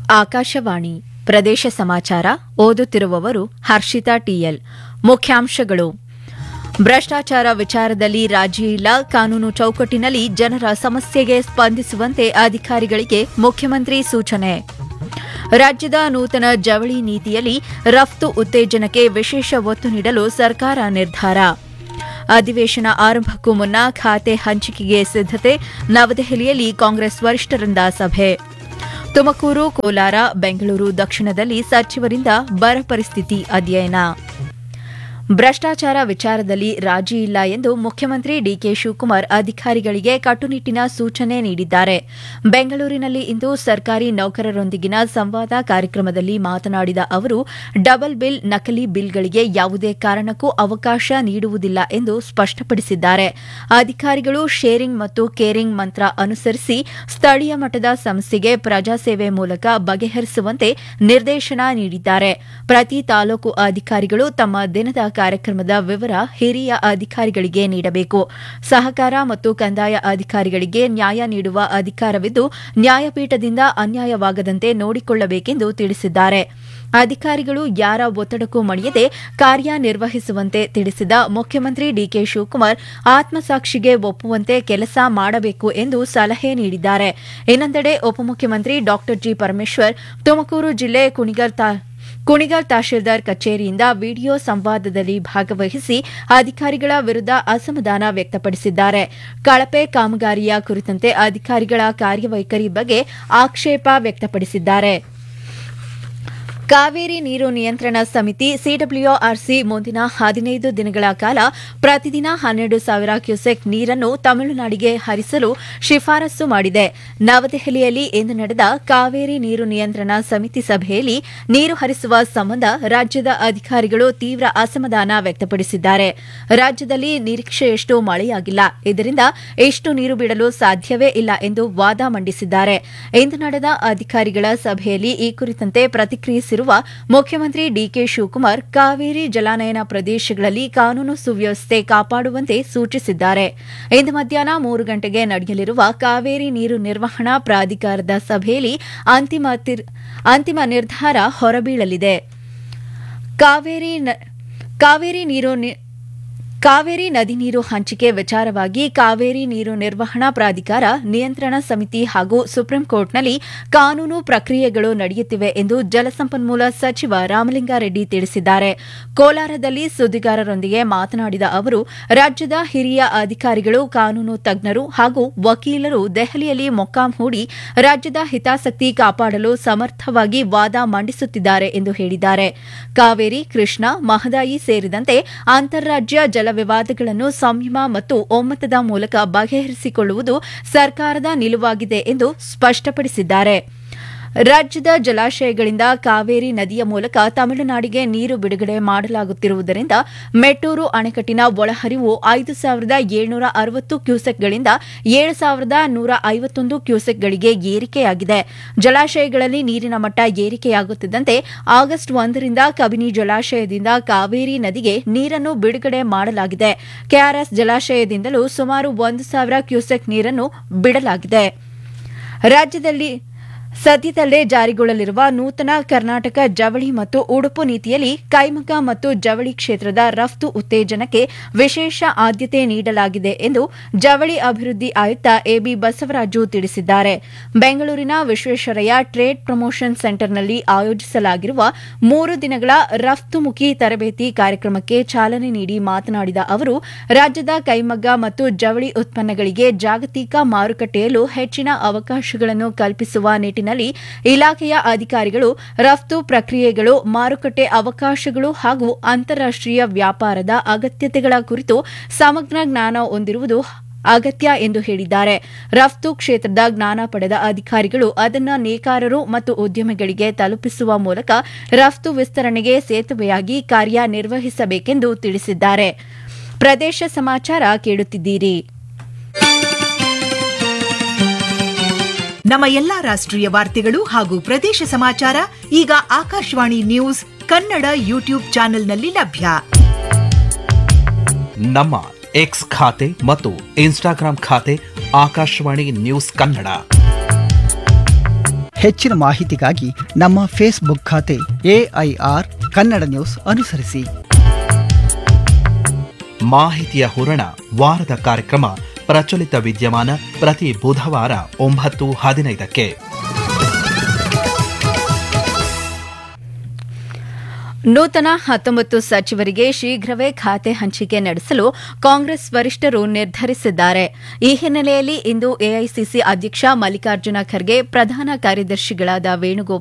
ಆಕಾಶವಾಣಿ ಪ್ರದೇಶ ಸಮಾಚಾರ ಓದುತ್ತಿರುವವರು ಹರ್ಷಿತಾ ಟಿಎಲ್ ಮುಖ್ಯಾಂಶಗಳು ಭ್ರಷ್ಟಾಚಾರ ವಿಚಾರದಲ್ಲಿ ರಾಜಿ ಇಲ್ಲ ಕಾನೂನು ಚೌಕಟ್ಟಿನಲ್ಲಿ ಜನರ ಸಮಸ್ಯೆಗೆ ಸ್ಪಂದಿಸುವಂತೆ ಅಧಿಕಾರಿಗಳಿಗೆ ಮುಖ್ಯಮಂತ್ರಿ ಸೂಚನೆ ರಾಜ್ಯದ ನೂತನ ಜವಳಿ ನೀತಿಯಲ್ಲಿ ರಫ್ತು ಉತ್ತೇಜನಕ್ಕೆ ವಿಶೇಷ ಒತ್ತು ನೀಡಲು ಸರ್ಕಾರ ನಿರ್ಧಾರ ಅಧಿವೇಶನ ಆರಂಭಕ್ಕೂ ಮುನ್ನ ಖಾತೆ ಹಂಚಿಕೆಗೆ ಸಿದ್ದತೆ ನವದೆಹಲಿಯಲ್ಲಿ ಕಾಂಗ್ರೆಸ್ ವರಿಷ್ಠರಿಂದ ಸಭೆ ತುಮಕೂರು ಕೋಲಾರ ಬೆಂಗಳೂರು ದಕ್ಷಿಣದಲ್ಲಿ ಸಚಿವರಿಂದ ಬರ ಪರಿಸ್ಥಿತಿ ಅಧ್ಯಯನ ಭ್ರಷ್ಟಾಚಾರ ವಿಚಾರದಲ್ಲಿ ರಾಜಿ ಇಲ್ಲ ಎಂದು ಮುಖ್ಯಮಂತ್ರಿ ಡಿಕೆ ಶಿವಕುಮಾರ್ ಅಧಿಕಾರಿಗಳಿಗೆ ಕಟ್ಟುನಿಟ್ಟಿನ ಸೂಚನೆ ನೀಡಿದ್ದಾರೆ ಬೆಂಗಳೂರಿನಲ್ಲಿ ಇಂದು ಸರ್ಕಾರಿ ನೌಕರರೊಂದಿಗಿನ ಸಂವಾದ ಕಾರ್ಯಕ್ರಮದಲ್ಲಿ ಮಾತನಾಡಿದ ಅವರು ಡಬಲ್ ಬಿಲ್ ನಕಲಿ ಬಿಲ್ಗಳಿಗೆ ಯಾವುದೇ ಕಾರಣಕ್ಕೂ ಅವಕಾಶ ನೀಡುವುದಿಲ್ಲ ಎಂದು ಸ್ಪಷ್ಟಪಡಿಸಿದ್ದಾರೆ ಅಧಿಕಾರಿಗಳು ಶೇರಿಂಗ್ ಮತ್ತು ಕೇರಿಂಗ್ ಮಂತ್ರ ಅನುಸರಿಸಿ ಸ್ಥಳೀಯ ಮಟ್ಟದ ಸಮಸ್ಯೆಗೆ ಪ್ರಜಾಸೇವೆ ಮೂಲಕ ಬಗೆಹರಿಸುವಂತೆ ನಿರ್ದೇಶನ ನೀಡಿದ್ದಾರೆ ಪ್ರತಿ ತಾಲೂಕು ಅಧಿಕಾರಿಗಳು ತಮ್ಮ ದಿನದ ಕಾರ್ಯಕ್ರಮದ ವಿವರ ಹಿರಿಯ ಅಧಿಕಾರಿಗಳಿಗೆ ನೀಡಬೇಕು ಸಹಕಾರ ಮತ್ತು ಕಂದಾಯ ಅಧಿಕಾರಿಗಳಿಗೆ ನ್ಯಾಯ ನೀಡುವ ಅಧಿಕಾರವಿದ್ದು ನ್ಯಾಯಪೀಠದಿಂದ ಅನ್ಯಾಯವಾಗದಂತೆ ನೋಡಿಕೊಳ್ಳಬೇಕೆಂದು ತಿಳಿಸಿದ್ದಾರೆ ಅಧಿಕಾರಿಗಳು ಯಾರ ಒತ್ತಡಕ್ಕೂ ಮಣಿಯದೆ ಕಾರ್ಯನಿರ್ವಹಿಸುವಂತೆ ತಿಳಿಸಿದ ಮುಖ್ಯಮಂತ್ರಿ ಡಿಕೆ ಶಿವಕುಮಾರ್ ಆತ್ಮಸಾಕ್ಷಿಗೆ ಒಪ್ಪುವಂತೆ ಕೆಲಸ ಮಾಡಬೇಕು ಎಂದು ಸಲಹೆ ನೀಡಿದ್ದಾರೆ ಇನ್ನೊಂದೆಡೆ ಉಪಮುಖ್ಯಮಂತ್ರಿ ಡಾ ಜಿ ಪರಮೇಶ್ವರ್ ತುಮಕೂರು ಜಿಲ್ಲೆ ಕುಣಿಗಲ್ ತಾ ಕುಣಿಗಲ್ ತಹಶೀಲ್ದಾರ್ ಕಚೇರಿಯಿಂದ ವಿಡಿಯೋ ಸಂವಾದದಲ್ಲಿ ಭಾಗವಹಿಸಿ ಅಧಿಕಾರಿಗಳ ವಿರುದ್ದ ಅಸಮಾಧಾನ ವ್ಯಕ್ತಪಡಿಸಿದ್ದಾರೆ ಕಳಪೆ ಕಾಮಗಾರಿಯ ಕುರಿತಂತೆ ಅಧಿಕಾರಿಗಳ ಕಾರ್ಯವೈಖರಿ ಬಗ್ಗೆ ಆಕ್ಷೇಪ ವ್ಯಕ್ತಪಡಿಸಿದ್ದಾರೆ ಕಾವೇರಿ ನೀರು ನಿಯಂತ್ರಣ ಸಮಿತಿ ಸಿಡಬ್ಲ್ಯೂಆರ್ಸಿ ಮುಂದಿನ ಹದಿನೈದು ದಿನಗಳ ಕಾಲ ಪ್ರತಿದಿನ ಹನ್ನೆರಡು ಸಾವಿರ ಕ್ಯೂಸೆಕ್ ನೀರನ್ನು ತಮಿಳುನಾಡಿಗೆ ಹರಿಸಲು ಶಿಫಾರಸು ಮಾಡಿದೆ ನವದೆಹಲಿಯಲ್ಲಿ ಇಂದು ನಡೆದ ಕಾವೇರಿ ನೀರು ನಿಯಂತ್ರಣ ಸಮಿತಿ ಸಭೆಯಲ್ಲಿ ನೀರು ಹರಿಸುವ ಸಂಬಂಧ ರಾಜ್ಯದ ಅಧಿಕಾರಿಗಳು ತೀವ್ರ ಅಸಮಾಧಾನ ವ್ಯಕ್ತಪಡಿಸಿದ್ದಾರೆ ರಾಜ್ಯದಲ್ಲಿ ನಿರೀಕ್ಷೆಯಷ್ಟು ಮಳೆಯಾಗಿಲ್ಲ ಇದರಿಂದ ಎಷ್ಟು ನೀರು ಬಿಡಲು ಸಾಧ್ಯವೇ ಇಲ್ಲ ಎಂದು ವಾದ ಮಂಡಿಸಿದ್ದಾರೆ ಇಂದು ನಡೆದ ಅಧಿಕಾರಿಗಳ ಸಭೆಯಲ್ಲಿ ಈ ಕುರಿತಂತೆ ಪ್ರತಿಕ್ರಿಯಿಸಿರುವ ಮುಖ್ಯಮಂತ್ರಿ ಡಿಕೆ ಶಿವಕುಮಾರ್ ಕಾವೇರಿ ಜಲಾನಯನ ಪ್ರದೇಶಗಳಲ್ಲಿ ಕಾನೂನು ಸುವ್ಯವಸ್ಥೆ ಕಾಪಾಡುವಂತೆ ಸೂಚಿಸಿದ್ದಾರೆ ಇಂದು ಮಧ್ಯಾಹ್ನ ಮೂರು ಗಂಟೆಗೆ ನಡೆಯಲಿರುವ ಕಾವೇರಿ ನೀರು ನಿರ್ವಹಣಾ ಪ್ರಾಧಿಕಾರದ ಸಭೆಯಲ್ಲಿ ಅಂತಿಮ ತೀರ್- ಅಂತಿಮ ನಿರ್ಧಾರ ಹೊರಬೀಳಲಿದೆ ಕಾವೇರಿ ನ- ಕಾವೇರಿ ನೀರು ನಿ- ಕಾವೇರಿ ನದಿ ನೀರು ಹಂಚಿಕೆ ವಿಚಾರವಾಗಿ ಕಾವೇರಿ ನೀರು ನಿರ್ವಹಣಾ ಪ್ರಾಧಿಕಾರ ನಿಯಂತ್ರಣ ಸಮಿತಿ ಹಾಗೂ ಸುಪ್ರೀಂ ಕೋರ್ಟ್ನಲ್ಲಿ ಕಾನೂನು ಪ್ರಕ್ರಿಯೆಗಳು ನಡೆಯುತ್ತಿವೆ ಎಂದು ಜಲಸಂಪನ್ಮೂಲ ಸಚಿವ ರಾಮಲಿಂಗಾರೆಡ್ಡಿ ತಿಳಿಸಿದ್ದಾರೆ ಕೋಲಾರದಲ್ಲಿ ಸುದ್ದಿಗಾರರೊಂದಿಗೆ ಮಾತನಾಡಿದ ಅವರು ರಾಜ್ಯದ ಹಿರಿಯ ಅಧಿಕಾರಿಗಳು ಕಾನೂನು ತಜ್ಞರು ಹಾಗೂ ವಕೀಲರು ದೆಹಲಿಯಲ್ಲಿ ಮೊಕ್ಕಾಂ ಹೂಡಿ ರಾಜ್ಯದ ಹಿತಾಸಕ್ತಿ ಕಾಪಾಡಲು ಸಮರ್ಥವಾಗಿ ವಾದ ಮಂಡಿಸುತ್ತಿದ್ದಾರೆ ಎಂದು ಹೇಳಿದ್ದಾರೆ ಕಾವೇರಿ ಕೃಷ್ಣ ಮಹದಾಯಿ ಸೇರಿದಂತೆ ಅಂತಾರಾಜ್ಯ ಜಲ ವಿವಾದಗಳನ್ನು ಸಂಯಮ ಮತ್ತು ಒಮ್ಮತದ ಮೂಲಕ ಬಗೆಹರಿಸಿಕೊಳ್ಳುವುದು ಸರ್ಕಾರದ ನಿಲುವಾಗಿದೆ ಎಂದು ಸ್ಪಷ್ಟಪಡಿಸಿದ್ದಾರೆ ರಾಜ್ಯದ ಜಲಾಶಯಗಳಿಂದ ಕಾವೇರಿ ನದಿಯ ಮೂಲಕ ತಮಿಳುನಾಡಿಗೆ ನೀರು ಬಿಡುಗಡೆ ಮಾಡಲಾಗುತ್ತಿರುವುದರಿಂದ ಮೆಟ್ಟೂರು ಅಣೆಕಟ್ಟಿನ ಒಳಹರಿವು ಐದು ಸಾವಿರದ ಏಳ್ನೂರ ಅರವತ್ತು ಕ್ಯೂಸೆಕ್ಗಳಿಂದ ಏಳು ಸಾವಿರದ ನೂರ ಐವತ್ತೊಂದು ಕ್ಯೂಸೆಕ್ಗಳಿಗೆ ಏರಿಕೆಯಾಗಿದೆ ಜಲಾಶಯಗಳಲ್ಲಿ ನೀರಿನ ಮಟ್ಟ ಏರಿಕೆಯಾಗುತ್ತಿದ್ದಂತೆ ಆಗಸ್ಟ್ ಒಂದರಿಂದ ಕಬಿನಿ ಜಲಾಶಯದಿಂದ ಕಾವೇರಿ ನದಿಗೆ ನೀರನ್ನು ಬಿಡುಗಡೆ ಮಾಡಲಾಗಿದೆ ಕೆಆರ್ಎಸ್ ಜಲಾಶಯದಿಂದಲೂ ಸುಮಾರು ಒಂದು ಸಾವಿರ ಕ್ಯೂಸೆಕ್ ನೀರನ್ನು ಬಿಡಲಾಗಿದೆ ರಾಜ್ಯದಲ್ಲಿ ಸದ್ಯದಲ್ಲೇ ಜಾರಿಗೊಳ್ಳಲಿರುವ ನೂತನ ಕರ್ನಾಟಕ ಜವಳಿ ಮತ್ತು ಉಡುಪು ನೀತಿಯಲ್ಲಿ ಕೈಮಗ್ಗ ಮತ್ತು ಜವಳಿ ಕ್ಷೇತ್ರದ ರಫ್ತು ಉತ್ತೇಜನಕ್ಕೆ ವಿಶೇಷ ಆದ್ಯತೆ ನೀಡಲಾಗಿದೆ ಎಂದು ಜವಳಿ ಅಭಿವೃದ್ಧಿ ಆಯುಕ್ತ ಎಬಿ ಬಸವರಾಜು ತಿಳಿಸಿದ್ದಾರೆ ಬೆಂಗಳೂರಿನ ವಿಶ್ವೇಶ್ವರಯ್ಯ ಟ್ರೇಡ್ ಪ್ರಮೋಷನ್ ಸೆಂಟರ್ನಲ್ಲಿ ಆಯೋಜಿಸಲಾಗಿರುವ ಮೂರು ದಿನಗಳ ರಫ್ತುಮುಖಿ ತರಬೇತಿ ಕಾರ್ಯಕ್ರಮಕ್ಕೆ ಚಾಲನೆ ನೀಡಿ ಮಾತನಾಡಿದ ಅವರು ರಾಜ್ಯದ ಕೈಮಗ್ಗ ಮತ್ತು ಜವಳಿ ಉತ್ಪನ್ನಗಳಿಗೆ ಜಾಗತಿಕ ಮಾರುಕಟ್ಟೆಯಲ್ಲೂ ಹೆಚ್ಚಿನ ಅವಕಾಶಗಳನ್ನು ಕಲ್ಪಿಸುವ ನಿಟ್ಟಿನಲ್ಲಿ ಇಲಾಖೆಯ ಅಧಿಕಾರಿಗಳು ರಫ್ತು ಪ್ರಕ್ರಿಯೆಗಳು ಮಾರುಕಟ್ಟೆ ಅವಕಾಶಗಳು ಹಾಗೂ ಅಂತಾರಾಷ್ಟೀಯ ವ್ಯಾಪಾರದ ಅಗತ್ಯತೆಗಳ ಕುರಿತು ಸಮಗ್ರ ಜ್ಞಾನ ಹೊಂದಿರುವುದು ಅಗತ್ಯ ಎಂದು ಹೇಳಿದ್ದಾರೆ ರಫ್ತು ಕ್ಷೇತ್ರದ ಜ್ಞಾನ ಪಡೆದ ಅಧಿಕಾರಿಗಳು ಅದನ್ನು ನೇಕಾರರು ಮತ್ತು ಉದ್ಯಮಿಗಳಿಗೆ ತಲುಪಿಸುವ ಮೂಲಕ ರಫ್ತು ವಿಸ್ತರಣೆಗೆ ಸೇತುವೆಯಾಗಿ ಕಾರ್ಯನಿರ್ವಹಿಸಬೇಕೆಂದು ತಿಳಿಸಿದ್ದಾರೆ ಪ್ರದೇಶ ಸಮಾಚಾರ ಕೇಳುತ್ತಿದ್ದೀರಿ ನಮ್ಮ ಎಲ್ಲಾ ರಾಷ್ಟ್ರೀಯ ವಾರ್ತೆಗಳು ಹಾಗೂ ಪ್ರದೇಶ ಸಮಾಚಾರ ಈಗ ಆಕಾಶವಾಣಿ ನ್ಯೂಸ್ ಕನ್ನಡ ಯೂಟ್ಯೂಬ್ ಚಾನೆಲ್ನಲ್ಲಿ ಲಭ್ಯ ನಮ್ಮ ಎಕ್ಸ್ ಖಾತೆ ಮತ್ತು ಇನ್ಸ್ಟಾಗ್ರಾಂ ಖಾತೆ ಆಕಾಶವಾಣಿ ನ್ಯೂಸ್ ಕನ್ನಡ ಹೆಚ್ಚಿನ ಮಾಹಿತಿಗಾಗಿ ನಮ್ಮ ಫೇಸ್ಬುಕ್ ಖಾತೆ ಎಐಆರ್ ಕನ್ನಡ ನ್ಯೂಸ್ ಅನುಸರಿಸಿ ಮಾಹಿತಿಯ ಹೂರಣ ವಾರದ ಕಾರ್ಯಕ್ರಮ ಪ್ರಚಲಿತ ವಿದ್ಯಮಾನ ಪ್ರತಿ ಬುಧವಾರ ಒಂಬತ್ತು ಹದಿನೈದಕ್ಕೆ ನೂತನ ಹತ್ತೊಂಬತ್ತು ಸಚಿವರಿಗೆ ಶೀಘ್ರವೇ ಖಾತೆ ಹಂಚಿಕೆ ನಡೆಸಲು ಕಾಂಗ್ರೆಸ್ ವರಿಷ್ಠರು ನಿರ್ಧರಿಸಿದ್ದಾರೆ ಈ ಹಿನ್ನೆಲೆಯಲ್ಲಿ ಇಂದು ಎಐಸಿಸಿ ಅಧ್ಯಕ್ಷ ಮಲ್ಲಿಕಾರ್ಜುನ ಖರ್ಗೆ ಪ್ರಧಾನ ಕಾರ್ಯದರ್ಶಿಗಳಾದ ವೇಣುಗೋಪಾಲ್